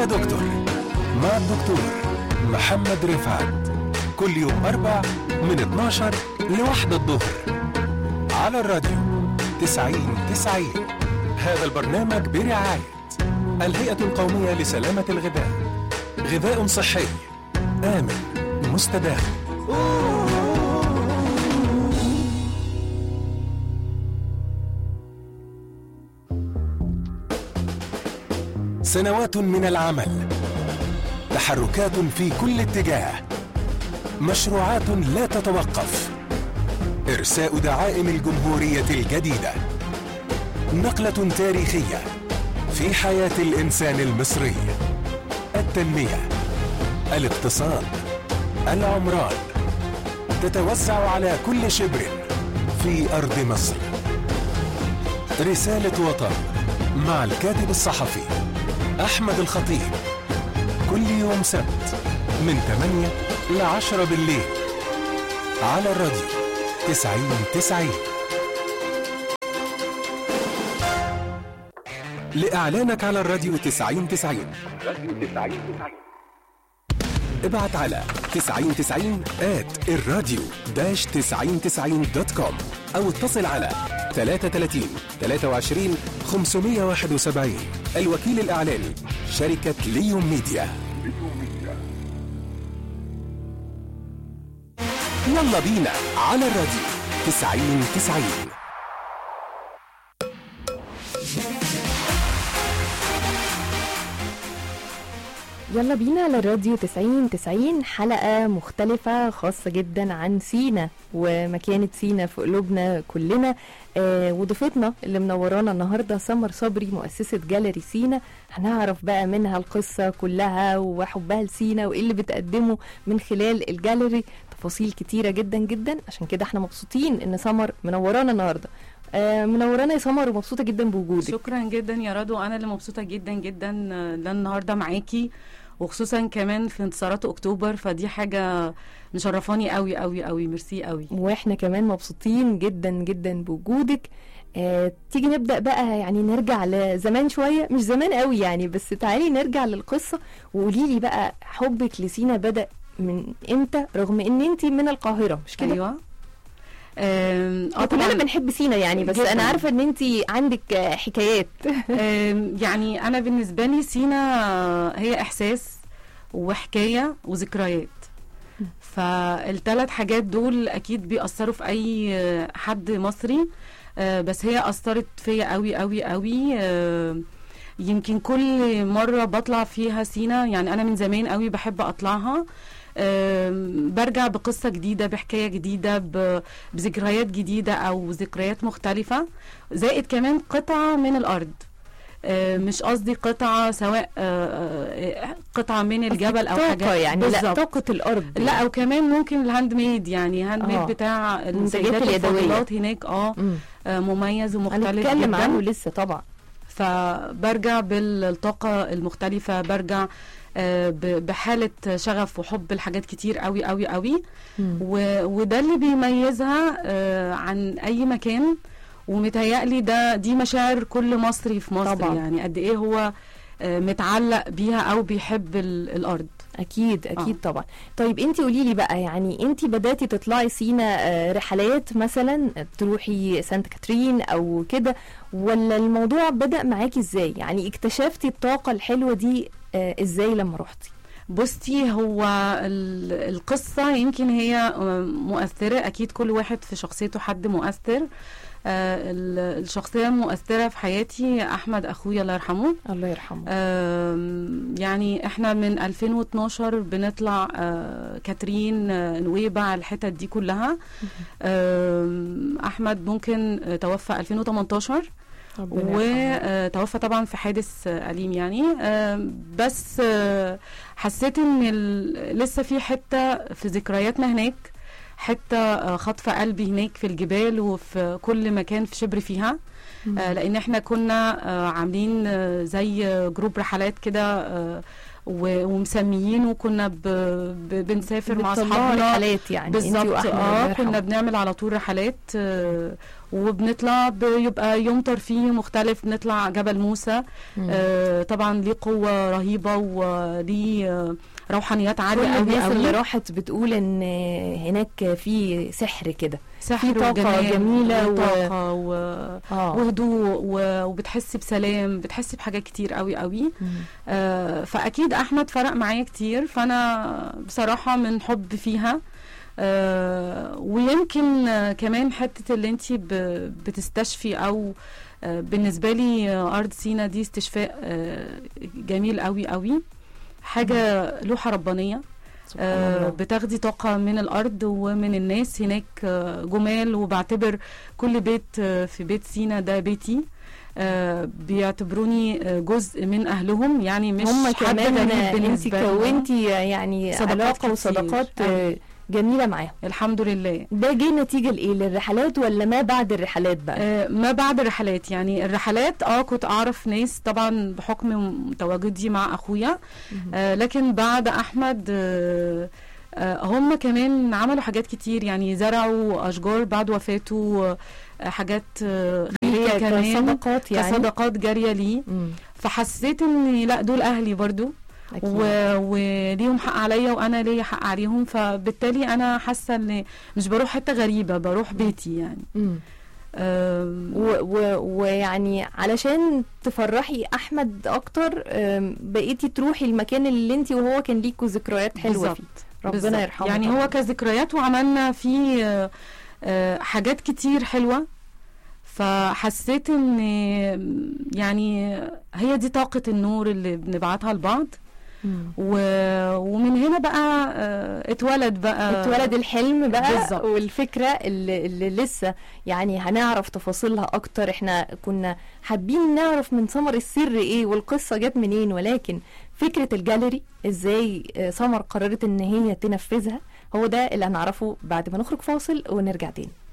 يا دكتور مع الدكتور محمد رفعت كل يوم أربع من 12 لواحدة الظهر على الراديو 90 90 هذا البرنامج برعاية الهيئة القومية لسلامة الغذاء غذاء صحي آمن مستدام سنوات من العمل تحركات في كل اتجاه مشروعات لا تتوقف ارساء دعائم الجمهوريه الجديده نقله تاريخيه في حياه الانسان المصري التنميه الاقتصاد العمران تتوزع على كل شبر في ارض مصر رساله وطن مع الكاتب الصحفي احمد الخطيب كل يوم سبت من 8 ل 10 بالليل على الراديو 90 90 لإعلانك على الراديو 90 90 ابعت على 9090 at الراديو داش 9090 دوت كوم أو اتصل على 33 23 571 الوكيل الإعلاني شركة ليوم ميديا يلا بينا على الراديو 90 90 يلا بينا على الراديو 90 90 حلقة مختلفة خاصة جدا عن سينا ومكانة سينا في قلوبنا كلنا آه وضيفتنا اللي منورانا النهاردة سمر صبري مؤسسة جاليري سينا هنعرف بقى منها القصة كلها وحبها لسينا وايه اللي بتقدمه من خلال الجاليري تفاصيل كتيرة جدا جدا عشان كده احنا مبسوطين ان سمر منورانا النهاردة آه منورانا يا سمر ومبسوطة جدا بوجودك شكرا جدا يا رضوى انا اللي مبسوطه جدا جدا ان أنا النهارده معاكي وخصوصا كمان في انتصارات اكتوبر فدي حاجه مشرفاني قوي قوي قوي ميرسي قوي واحنا كمان مبسوطين جدا جدا بوجودك آه، تيجي نبدا بقى يعني نرجع لزمان شويه مش زمان قوي يعني بس تعالي نرجع للقصه وقولي لي بقى حبك لسينا بدا من امتى رغم ان انت من القاهره مش كده ايوه آم، اه كلنا طبعا بنحب سينا يعني بس جداً. انا عارفه ان انت عندك آه، حكايات آم، يعني انا بالنسبه لي سينا هي احساس وحكايه وذكريات فالثلاث حاجات دول اكيد بيأثروا في اي حد مصري آه، بس هي اثرت فيا قوي قوي قوي آه، يمكن كل مره بطلع فيها سينا يعني انا من زمان قوي بحب اطلعها آم، برجع بقصة جديدة بحكاية جديدة ب- بذكريات جديدة أو ذكريات مختلفة زائد كمان قطعة من الأرض آه، مش قصدي قطعة سواء آه، آه، قطعة من الجبل أو حاجات طاقه يعني لا بالظبط. طاقه الارض لا او كمان ممكن الهاند ميد يعني هاند ميد آه. بتاع المنتجات السيدات اليدوية. الفاضلات هناك اه مم. آه، مميز ومختلف هنتكلم عنه جدا لسه طبعا فبرجع بالطاقة المختلفة برجع آه، ب- بحالة شغف وحب لحاجات كتير قوي قوي قوي مم. و- وده اللي بيميزها آه، عن اي مكان ومتهيألي ده دي مشاعر كل مصري في مصر طبعاً. يعني قد ايه هو آه، متعلق بيها او بيحب ال- الارض اكيد اكيد آه. طبعا طيب انت قولي لي بقى يعني انت بداتي تطلعي سينا آه، رحلات مثلا تروحي سانت كاترين او كده ولا الموضوع بدا معاكي ازاي يعني اكتشفتي الطاقه الحلوه دي آه، ازاي لما روحتي بصي هو ال- القصة يمكن هي مؤثرة أكيد كل واحد في شخصيته حد مؤثر آه، ال- الشخصية المؤثرة في حياتي أحمد أخويا الله يرحمه الله يرحمه آم، يعني احنا من 2012 بنطلع آه، كاترين آه، نويبع الحتت دي كلها آم، احمد ممكن آه، توفى 2018 ربنا يرحمه. وتوفى طبعا في حادث آه، أليم يعني آم، بس آه، حسيت ان ال- لسه في حتة في ذكرياتنا هناك حتة آه، خاطفة قلبي هناك في الجبال وفي كل مكان في شبر فيها مم. آه، لان احنا كنا آه، عاملين آه، زي جروب رحلات كده آه، و- ومسميين وكنا ب... ب... بنسافر مع بتطلعوا اصحابنا رحلات يعني انتي بالظبط وأحمد الله اه يرحمه. كنا بنعمل على طول رحلات آه وبنطلع بيبقى يوم ترفيهي مختلف بنطلع جبل موسى مم. آه طبعا ليه قوه رهيبه وليه آه، روحانيات كل عاليه قوي الناس اللي قوي راحت بتقول ان هناك في سحر كده سحر في طاقة وجمال جميلة و- وطاقه و... اه وهدوء و... وبتحسي بسلام بتحسي بحاجات كتير قوي قوي مم. آه، فاكيد احمد فرق معايا كتير فانا بصراحه من حب فيها آه، ويمكن آه، كمان حته اللي انت بتستشفي او آه، بالنسبه لي آه، ارض سينا دي استشفاء آه، جميل قوي قوي حاجه لوحه ربانيه سبحان آه، الله. بتاخدي طاقة من الأرض ومن الناس هناك آه، جمال وبعتبر كل بيت آه، في بيت سينا ده بيتي آه، بيعتبروني آه، جزء من أهلهم يعني مش هم حد كمان غريب انت بالنسبة لهم. كونتي يعني صداقات علاقه كتير. وصداقات أوي. آه، جميله معاهم الحمد لله ده جه نتيجه لايه للرحلات ولا ما بعد الرحلات بقى آه، ما بعد الرحلات يعني الرحلات اه كنت اعرف ناس طبعا بحكم تواجدي مع اخويا آه لكن بعد احمد آه آه هم كمان عملوا حاجات كتير يعني زرعوا اشجار بعد وفاته آه حاجات آه خيريه ك- كمان كصداقات يعني كصداقات جاريه ليه مم. فحسيت ان لا دول اهلي برضو أكيد. و- وليهم حق عليا وانا ليا حق عليهم فبالتالي انا حاسه ان مش بروح حته غريبه بروح بيتي يعني مم. آم، و- و- ويعني علشان تفرحي احمد اكتر آم، بقيتي تروحي المكان اللي انت وهو كان ليكوا ذكريات حلوه بالظبط. فيه ربنا بالظبط. يرحمه يعني طبعاً. هو كذكريات وعملنا فيه آه، آه، حاجات كتير حلوة فحسيت ان يعني هي دي طاقة النور اللي بنبعتها لبعض مم. و... ومن هنا بقى آه، اتولد بقى اتولد الحلم بقى بالظبط. والفكرة اللي, اللي لسه يعني هنعرف تفاصيلها اكتر احنا كنا حابين نعرف من سمر السر ايه والقصة جت منين ولكن فكرة الجاليري ازاي آه، سمر قررت ان هي تنفذها هو ده اللي هنعرفه بعد ما نخرج فاصل ونرجع تاني